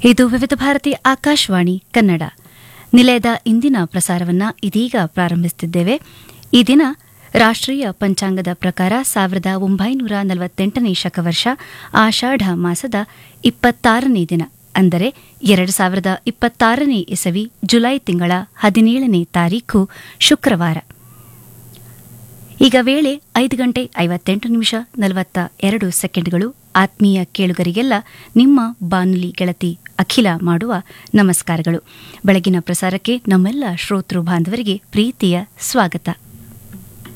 ಇದು ವಿವಿಧ ಭಾರತಿ ಆಕಾಶವಾಣಿ ಕನ್ನಡ ನಿಲಯದ ಇಂದಿನ ಪ್ರಸಾರವನ್ನ ಇದೀಗ ಪ್ರಾರಂಭಿಸುತ್ತಿದ್ದೇವೆ ಈ ದಿನ ರಾಷ್ಟ್ರೀಯ ಪಂಚಾಂಗದ ಪ್ರಕಾರ ಸಾವಿರದ ಒಂಬೈನೂರ ನಲವತ್ತೆಂಟನೇ ಶಕವರ್ಷ ಆಷಾಢ ಮಾಸದ ಇಪ್ಪತ್ತಾರನೇ ದಿನ ಅಂದರೆ ಎರಡು ಸಾವಿರದ ಇಪ್ಪತ್ತಾರನೇ ಇಸವಿ ಜುಲೈ ತಿಂಗಳ ಹದಿನೇಳನೇ ತಾರೀಖು ಶುಕ್ರವಾರ ಈಗ ವೇಳೆ ಐದು ಗಂಟೆ ಐವತ್ತೆಂಟು ನಿಮಿಷ ನಲವತ್ತ ಎರಡು ಸೆಕೆಂಡ್ಗಳು ಆತ್ಮೀಯ ಕೇಳುಗರಿಗೆಲ್ಲ ನಿಮ್ಮ ಬಾನುಲಿ ಗೆಳತಿ ಅಖಿಲ ಮಾಡುವ ನಮಸ್ಕಾರಗಳು ಬೆಳಗಿನ ಪ್ರಸಾರಕ್ಕೆ ನಮ್ಮೆಲ್ಲ ಶ್ರೋತೃ ಬಾಂಧವರಿಗೆ ಪ್ರೀತಿಯ ಸ್ವಾಗತ